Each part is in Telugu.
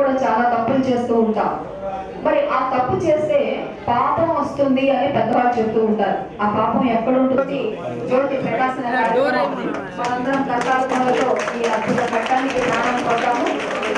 కూడా చాలా తప్పులు చేస్తూ ఉంటాం మరి ఆ తప్పు చేస్తే పాపం వస్తుంది అని పెద్దవాళ్ళు చెప్తూ ఉంటారు ఆ పాపం ఎక్కడ ఉంటుంది జ్యోతి ప్రకాశన కార్యక్రమం మనందరం కర్తాలతో ఈ అద్భుత చట్టానికి ప్రాణం కొట్టాము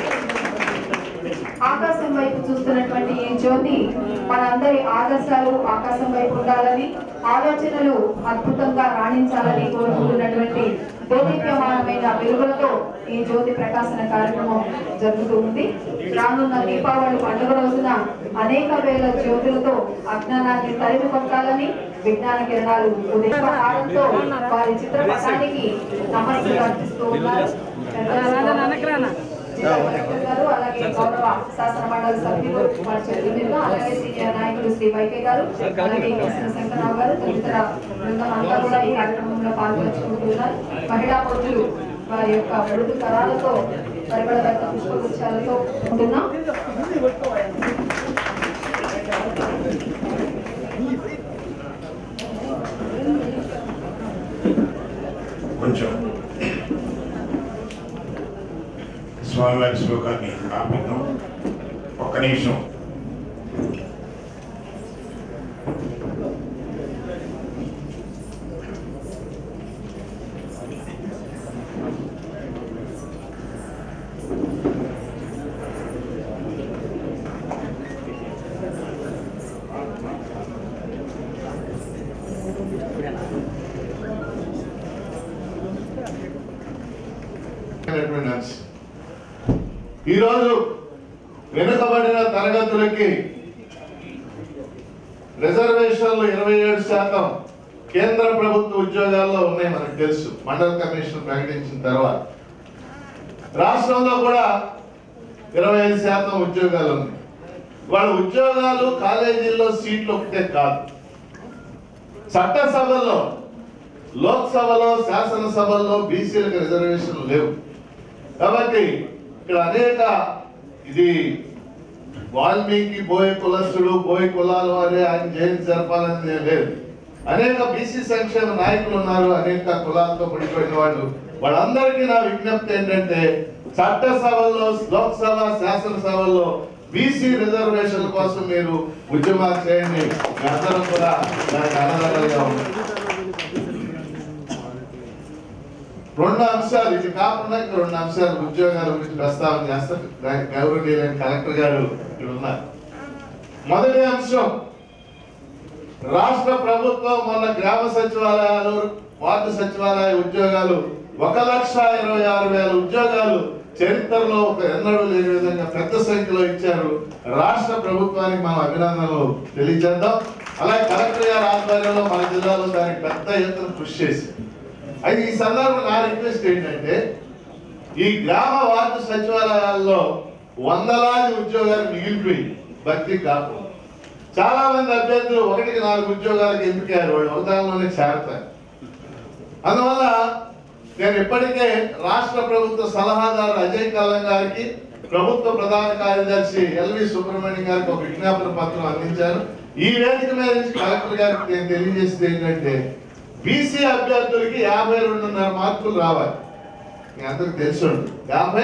ఆకాశం వైపు చూస్తున్నటువంటి ఈ జ్యోతి మనందరి ఆదర్శాలు ఆకాశం వైపు ఉండాలని ఆలోచనలు అద్భుతంగా రాణించాలని కోరుకుంటున్నటువంటి దేదీప్యమానమైన వెలుగులతో ఈ జ్యోతి ప్రకాశన కార్యక్రమం జరుగుతూ ఉంది రానున్న దీపావళి పండుగ రోజున అనేక వేల జ్యోతులతో అజ్ఞానాన్ని తరిమి కొట్టాలని విజ్ఞాన కిరణాలు ఉదయహారంతో వారి చిత్రపటానికి నమస్సులు అర్పిస్తూ ఉన్నారు జిల్లా కలెక్టర్ గారు అలాగే గౌరవ శాసన మండలి సభ్యులు వారి చేతుల మీదుగా అలాగే సీనియర్ నాయకులు శ్రీ వైకే గారు అలాగే ఎస్ఎన్ శంకరరావు గారు తదితర బృందం అంతా కూడా ఈ కార్యక్రమంలో పాల్పంచుకుంటున్నారు మహిళా పౌరులు వారి యొక్క మృదు కరాలతో పరిమళ పుష్పగుచ్చాలతో ఉంటున్నాం కొంచెం స్వామివారి శ్లోకాన్ని ఆపిద్దాం ఒక్క నిమిషం అనేటువంటి అంశం. ఈరోజు వెనుకబడిన తరగతులకి రిజర్వేషన్లు ఇరవై ఏడు శాతం కేంద్ర ప్రభుత్వ ఉద్యోగాల్లో ఉన్నాయి మనకు తెలుసు మండల కమిషన్ ప్రకటించిన తర్వాత రాష్ట్రంలో కూడా ఇరవై ఐదు శాతం ఉద్యోగాలు ఉన్నాయి వాళ్ళ ఉద్యోగాలు కాలేజీల్లో సీట్లు ఒకటే కాదు చట్టసభల్లో లోక్సభలో శాసనసభల్లో బీసీలకు రిజర్వేషన్లు లేవు కాబట్టి ఇక్కడ అనేక ఇది వాల్మీకి బోయ కులస్తుడు బోయ కులాలు అనే ఆయన జయంతి జరపాలని లేదు అనేక బీసీ సంక్షేమ నాయకులు ఉన్నారు అనేక కులాలతో పడిపోయిన వాళ్ళు వాళ్ళందరికీ నా విజ్ఞప్తి ఏంటంటే చట్టసభల్లో లోక్సభ శాసనసభల్లో బీసీ రిజర్వేషన్ కోసం మీరు ఉద్యమాలు చేయండి మీ అందరం కూడా దానికి అన్నదానంగా ఉంది రెండు అంశాలు ఇది కాకుండా ఇంకా రెండు అంశాలు ఉద్యోగాల గురించి ప్రస్తావన చేస్తారు దానికి గౌరవనీయులైన కలెక్టర్ గారు ఇక్కడ ఉన్నారు మొదటి అంశం రాష్ట్ర ప్రభుత్వం మొన్న గ్రామ సచివాలయాలు వార్డు సచివాలయ ఉద్యోగాలు ఒక లక్ష ఇరవై ఆరు వేల ఉద్యోగాలు చరిత్రలో ఒక ఎన్నడూ లేని విధంగా పెద్ద సంఖ్యలో ఇచ్చారు రాష్ట్ర ప్రభుత్వానికి మనం అభినందనలు తెలియజేద్దాం అలాగే కలెక్టర్ గారి ఆధ్వర్యంలో మన జిల్లాలో దానికి పెద్ద ఎత్తున కృషి చేసింది అయితే ఈ సందర్భంలో నా రిక్వెస్ట్ ఏంటంటే ఈ గ్రామ వార్డు సచివాలయాల్లో వందలాది ఉద్యోగాలు మిగిలిపోయి భర్తీ కాకుండా చాలా మంది అభ్యర్థులు ఒకటికి నాలుగు ఉద్యోగాలకు ఎంపికయ్యారు వాళ్ళు ఒకదానిలోనే చేరతారు అందువల్ల నేను ఇప్పటికే రాష్ట్ర ప్రభుత్వ సలహాదారు అజయ్ కల్లం గారికి ప్రభుత్వ ప్రధాన కార్యదర్శి ఎల్వి సుబ్రహ్మణ్యం గారికి ఒక విజ్ఞాపన పత్రం అందించాను ఈ వేదిక మీద నుంచి కలెక్టర్ గారికి నేను తెలియజేసేది ఏంటంటే బీసీ అభ్యర్థులకి యాభై రెండున్నర మార్కులు రావాలి మీ అందరికి తెలిసి ఉంటుంది యాభై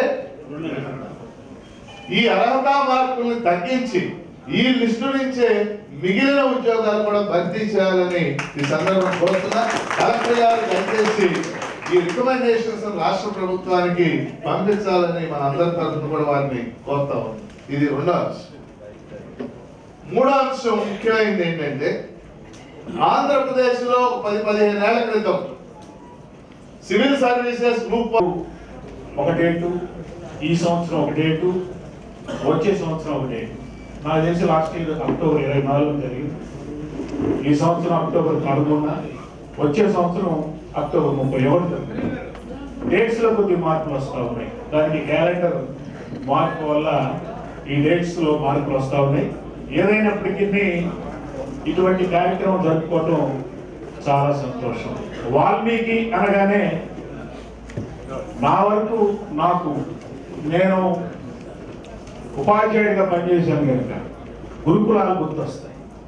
ఈ అర్హత మార్కుల్ని తగ్గించి ఈ లిస్టు నుంచే మిగిలిన ఉద్యోగాలు కూడా భర్తీ చేయాలని ఈ సందర్భం కోరుతున్నా కలెక్టర్ గారు దయచేసి ఈ రికమెండేషన్స్ రాష్ట్ర ప్రభుత్వానికి పంపించాలని మన అందరి తరఫున కూడా వారిని కోరుతా ఉన్నాం. ఇది రెండో అంశం మూడో అంశం ముఖ్యమైనది ఏంటంటే ఆంధ్రప్రదేశ్ లో పది పదిహేను ఏళ్ల క్రితం సివిల్ సర్వీసెస్ గ్రూప్ ఒక డేటు ఈ సంవత్సరం ఒక డేటు వచ్చే సంవత్సరం ఒక డేటు నాకు తెలిసి లాస్ట్ ఇయర్ అక్టోబర్ ఇరవై నాలుగు జరిగింది ఈ సంవత్సరం అక్టోబర్ పదకొండున వచ్చే సంవత్సరం అక్టోబర్ ముప్పై ఒకటి జరుగుతుంది డేట్స్ లో కొద్ది మార్పులు వస్తూ ఉన్నాయి దానికి క్యాలెండర్ మార్పు వల్ల ఈ డేట్స్ లో మార్పులు వస్తూ ఉన్నాయి ఏదైనప్పటికీ ఇటువంటి కార్యక్రమం జరుపుకోవటం చాలా సంతోషం వాల్మీకి అనగానే నా వరకు నాకు నేను ఉపాధ్యాయుడిగా పనిచేశాను కనుక గురుకులాలు గుర్తొస్తాయి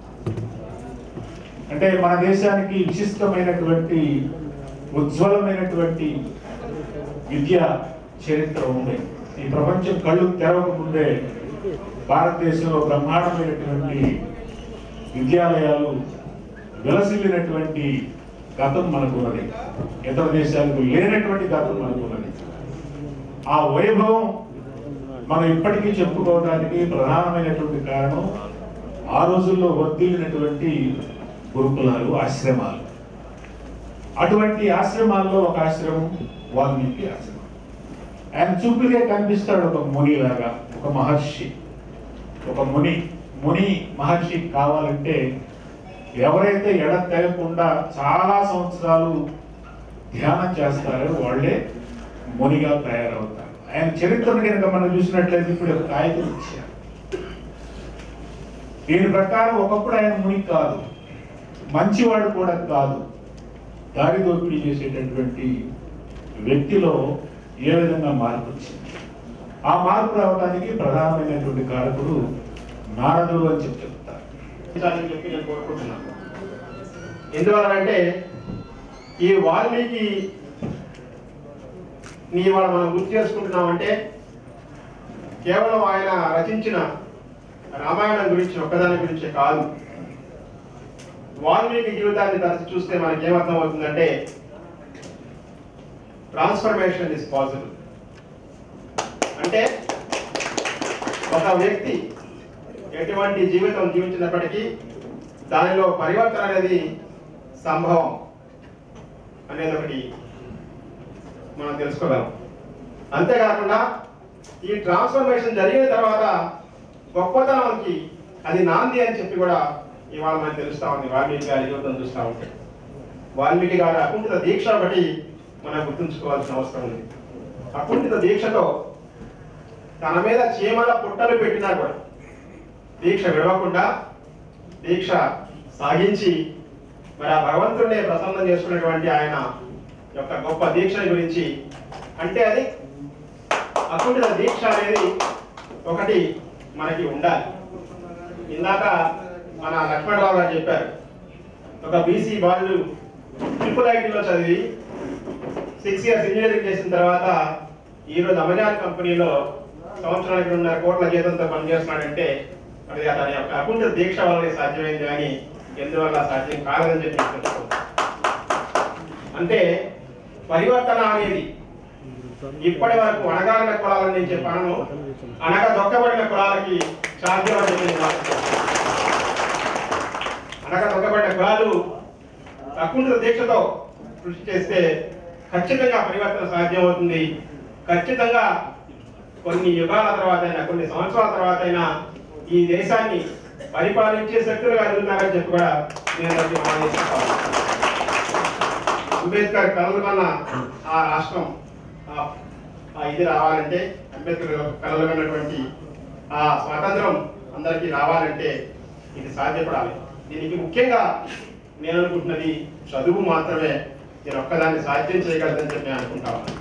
అంటే మన దేశానికి విశిష్టమైనటువంటి ఉజ్వలమైనటువంటి విద్య చరిత్ర ఉంది ఈ ప్రపంచం కళ్ళు తెరవక ముందే భారతదేశంలో బ్రహ్మాండమైనటువంటి విద్యాలయాలు విలసిల్లినటువంటి గతం మనకు ఉన్నది ఇతర దేశాలకు లేనటువంటి గతం మనకు ఉన్నది ఆ వైభవం మనం ఇప్పటికీ చెప్పుకోవడానికి ప్రధానమైనటువంటి కారణం ఆ రోజుల్లో వర్ధిల్లినటువంటి గురుకులాలు ఆశ్రమాలు అటువంటి ఆశ్రమాల్లో ఒక ఆశ్రమం వాల్మీకి ఆశ్రమం ఆయన చూపులే కనిపిస్తాడు ఒక మునిలాగా ఒక మహర్షి ఒక ముని ముని మహర్షి కావాలంటే ఎవరైతే ఎడ తెగకుండా చాలా సంవత్సరాలు ధ్యానం చేస్తారో వాళ్ళే మునిగా తయారవుతారు ఆయన చరిత్రను కనుక మనం చూసినట్లయితే ఇప్పుడు ఒక కాగితం ఇచ్చారు దీని ప్రకారం ఒకప్పుడు ఆయన ముని కాదు మంచివాడు కూడా కాదు దారి దోపిడీ చేసేటటువంటి వ్యక్తిలో ఏ విధంగా మార్పు వచ్చింది ఆ మార్పు రావడానికి ప్రధానమైనటువంటి కారకుడు నారదుడు అని చెప్పి చెప్తారు అని చెప్పి నేను కోరుకుంటున్నాను ఎందువలనంటే ఈ వాల్మీకి నీ ఇవాళ మనం గుర్తు చేసుకుంటున్నామంటే కేవలం ఆయన రచించిన రామాయణం గురించి ఒక్కదాని గురించే కాదు వాల్మీకి జీవితాన్ని తరచి చూస్తే మనకి ఏమర్థం అవుతుందంటే ట్రాన్స్ఫర్మేషన్ ఇస్ పాసిబుల్ అంటే ఒక వ్యక్తి ఎటువంటి జీవితం జీవించినప్పటికీ దానిలో పరివర్తన అనేది సంభవం అనేది ఒకటి మనం తెలుసుకోగలం అంతేకాకుండా ఈ ట్రాన్స్ఫర్మేషన్ జరిగిన తర్వాత గొప్పతనానికి అది నాంది అని చెప్పి కూడా ఇవాళ మనకు తెలుస్తా ఉంది వాల్మీకి గారి జీవితం చూస్తూ ఉంటే వాల్మీకి గారి అకుంఠిత దీక్ష ఒకటి మనం గుర్తుంచుకోవాల్సిన అవసరం ఉంది అకుంఠిత దీక్షతో తన మీద చీమల పుట్టలు పెట్టినా కూడా దీక్ష విడవకుండా దీక్ష సాగించి మరి ఆ భగవంతుడిని ప్రసన్నం చేసుకున్నటువంటి ఆయన యొక్క గొప్ప దీక్ష గురించి అంటే అది అకుంఠిత దీక్ష అనేది ఒకటి మనకి ఉండాలి ఇందాక మన లక్ష్మణరావు గారు చెప్పారు ఒక బీసీ బాలుడు ట్రిపుల్ ఐటీలో చదివి సిక్స్ ఇయర్స్ ఇంజనీరింగ్ చేసిన తర్వాత ఈరోజు అమెజాన్ కంపెనీలో సంవత్సరానికి రెండున్నర కోట్ల జీతంతో పనిచేస్తున్నాడంటే మరి అతని యొక్క అకుంఠ దీక్ష వల్లనే సాధ్యమైంది కానీ ఎందువల్ల సాధ్యం కాలేదని చెప్పి నేను తెలుసుకోవాలి. అంటే పరివర్తన అనేది ఇప్పటి వరకు అణగారిన కులాలని నేను చెప్పాను అనగా దొక్కబడిన కులాలకి సాధ్యం అని చెప్పి నేను భావిస్తున్నాను. అనగా దొక్కబడిన కులాలు అకుంఠ దీక్షతో కృషి చేస్తే ఖచ్చితంగా పరివర్తన సాధ్యం అవుతుంది ఖచ్చితంగా కొన్ని యుగాల తర్వాత అయినా కొన్ని సంవత్సరాల తర్వాత అయినా ఈ దేశాన్ని పరిపాలించే శక్తులుగా ఎదుగుతారని చెప్పి కూడా నేను అందరికీ మనం చేస్తున్నాను అంబేద్కర్ కలలు కన్న ఆ రాష్ట్రం ఆ- ఆ ఇది రావాలంటే అంబేద్కర్ కలలు కన్నటువంటి ఆ స్వాతంత్రం అందరికీ రావాలంటే ఇది సాధ్యపడాలి దీనికి ముఖ్యంగా నేను అనుకుంటున్నది చదువు మాత్రమే నేను ఒక్కదాన్ని సాధ్యం చేయగలదని చెప్పి నేను అనుకుంటా ఉన్నాను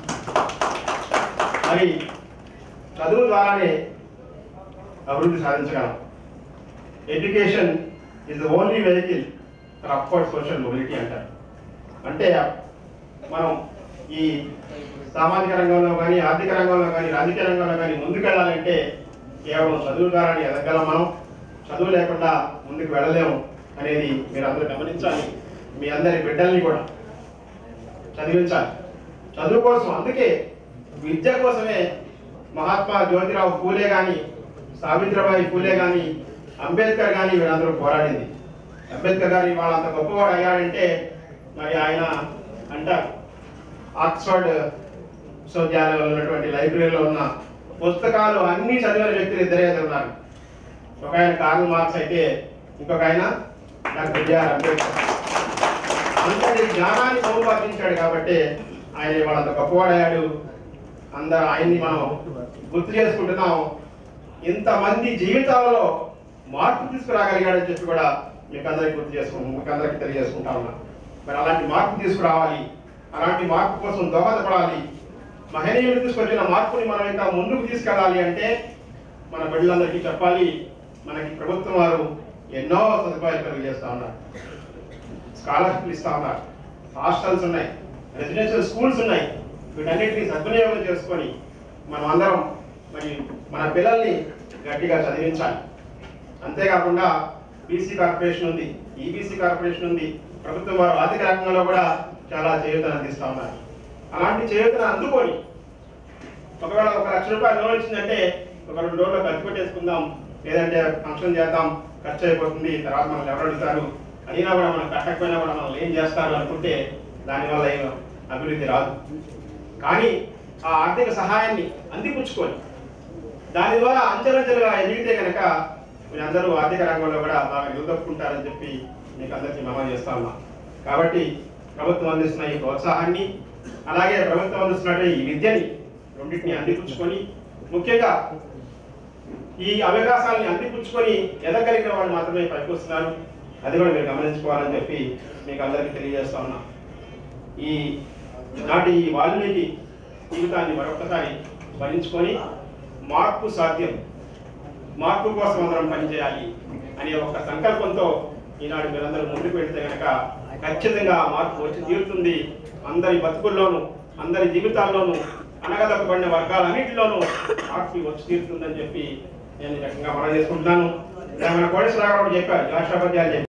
మరి చదువు ద్వారానే అభివృద్ధి సాధించగలం education is the only vehicle for upward social mobility అంటారు అంటే మనం ఈ సామాజిక రంగంలో కానీ ఆర్థిక రంగంలో కానీ రాజకీయ రంగంలో కానీ ముందుకెళ్ళాలంటే కేవలం చదువు ద్వారానే ఎదగలం మనం చదువు లేకుండా ముందుకు వెళ్ళలేము అనేది మీరు అందరూ గమనించాలి మీ అందరి బిడ్డల్ని కూడా చదివించాలి చదువు కోసం అందుకే విద్య కోసమే మహాత్మా జ్యోతిరావు పూలే కానీ సావిత్రిబాయి పూలే కానీ అంబేద్కర్ కానీ వీళ్ళందరూ పోరాడింది అంబేద్కర్ గారు వాళ్ళ అంత గొప్పవాడు అయ్యాడంటే మరి ఆయన అంటారు ఆక్స్ఫర్డ్ విశ్వవిద్యాలయంలో ఉన్నటువంటి లైబ్రరీలో ఉన్న పుస్తకాలు అన్ని చదివిన వ్యక్తులు ఇద్దరే ఉన్నారు ఒక ఆయన కార్ల్ మార్క్స్ అయితే ఇంకొక ఆయన డాక్టర్ బిఆర్ అంబేద్కర్ అంతటి జ్ఞానాన్ని సముపార్జించాడు కాబట్టి ఆయన ఇవాళ అంత గొప్పవాడయ్యాడు అందరూ ఆయన్ని మనం గుర్తు చేసుకుంటున్నాం ఇంతమంది జీవితాలలో మార్పు తీసుకురాగలిగాడని చెప్పి కూడా మీకు అందరికి గుర్తు చేసుకుంటాం మీకు అందరికి తెలియజేసుకుంటా ఉన్నా మరి అలాంటి మార్పు తీసుకురావాలి అలాంటి మార్పు కోసం దోహదపడాలి మహనీయులు తీసుకొచ్చిన మార్పుని మనం ఇంకా ముందుకు తీసుకెళ్ళాలి అంటే మన బిడ్డలందరికీ చెప్పాలి మనకి ప్రభుత్వం వారు ఎన్నో సదుపాయాలు కలిగజేస్తా ఉన్నారు స్కాలర్షిప్లు ఇస్తా ఉన్నారు హాస్టల్స్ ఉన్నాయి రెసిడెన్షియల్ స్కూల్స్ ఉన్నాయి వీటన్నిటిని సద్వినియోగం చేసుకొని మనం అందరం మరి మన పిల్లల్ని గట్టిగా చదివించాలి అంతేకాకుండా బీసీ కార్పొరేషన్ ఉంది ఈబీసీ కార్పొరేషన్ ఉంది ప్రభుత్వం వారు ఆర్థిక రంగంలో కూడా చాలా చేయూతను అందిస్తా ఉన్నారు అలాంటి చేయూతను అందుకొని ఒకవేళ ఒక లక్ష రూపాయలు లోన్ వచ్చిందంటే ఒక రెండు రోజుల్లో ఖర్చు పెట్టేసుకుందాం లేదంటే ఫంక్షన్ చేద్దాం ఖర్చు అయిపోతుంది తర్వాత మనల్ని ఎవరు అడుగుతారు అయినా కూడా మనం కట్టకపోయినా కూడా మనల్ని ఏం చేస్తారు అనుకుంటే దానివల్ల ఏం అభివృద్ధి రాదు కానీ ఆ ఆర్థిక సహాయాన్ని అందిపుచ్చుకొని దాని ద్వారా అంచెలంచెలుగా ఎదిగితే కనుక మీరందరూ ఆర్థిక రంగంలో కూడా బాగా నిలదొక్కుంటారని చెప్పి మీకు అందరికీ మనం చేస్తా ఉన్నాం కాబట్టి ప్రభుత్వం అందిస్తున్న ఈ ప్రోత్సాహాన్ని అలాగే ప్రభుత్వం అందిస్తున్నట్టు ఈ విద్యని రెండింటిని అందిపుచ్చుకొని ముఖ్యంగా ఈ అవకాశాలని అందిపుచ్చుకొని ఎదగలిగిన వాళ్ళు మాత్రమే పైకి వస్తున్నారు అది కూడా మీరు గమనించుకోవాలని చెప్పి మీకు అందరికీ తెలియజేస్తా ఉన్నా ఈ నాటి ఈ వాల్మీకి జీవితాన్ని మరొకసారి స్మరించుకొని మార్పు సాధ్యం మార్పు కోసం అందరం పనిచేయాలి అనే ఒక సంకల్పంతో ఈనాడు మీరందరూ ముందుకు వెళ్తే కనుక ఖచ్చితంగా ఆ మార్పు వచ్చి తీరుతుంది అందరి బతుకుల్లోనూ అందరి జీవితాల్లోనూ అనగదొక్కబడిన వర్గాలన్నింటిలోనూ మార్పు వచ్చి తీరుతుందని చెప్పి నేను ఈ రకంగా మనం చేసుకుంటున్నాను మన కోటేశ్వరరావు గారు చెప్పారు జాషాపద్యాలు చెప్పారు